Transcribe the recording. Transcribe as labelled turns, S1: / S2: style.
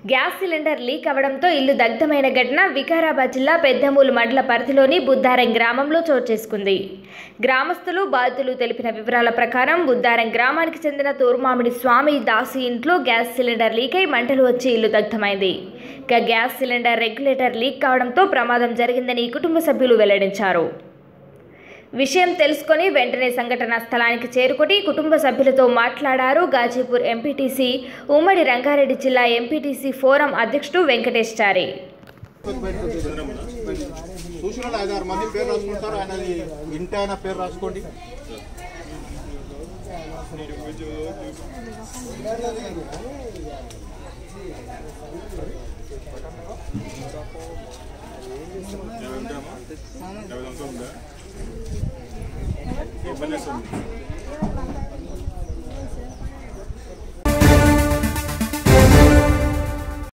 S1: gas cylinder leak అవడంతో ఇల్లు దగ్ధమైన ఘటన వికారాబాద్ జిల్లా పెద్దమూలు మండల పరిధిలోని బుద్దారం గ్రామంలో చోటు చేసుకుంది గ్రామస్తులు బాధితులు తెలిపిన వివరాల ప్రకారం బుద్దారం గ్రామానికి చెందిన తూర్మామిడి స్వామి దాసి ఇంట్లో గ్యాస్ సిలిండర్ లీక్ అయి మంటలు వచ్చి ఇల్లు దగ్ధమైంది ఇక గ్యాస్ సిలిండర్ రెగ్యులేటర్ లీక్ కావడంతో ప్రమాదం జరిగిందని కుటుంబ సభ్యులు వెల్లడించారు విషయం తెలుసుకొని వెంటనే సంఘటనా స్థలానికి చేరుకొని కుటుంబ సభ్యులతో మాట్లాడారు గాజీపూర్ ఎంపీటీసీ ఉమ్మడి రంగారెడ్డి జిల్లా ఎంపీటీసీ ఫోరం అధ్యక్షుడు వెంకటేష్ చారి
S2: చూసిన వాళ్ళు ఐదారు మంది పేరు రాసుకుంటారు ఆయనది ఇంటి ఆయన పేరు రాసుకోండి
S3: ఇబ్బంది వస్తుంది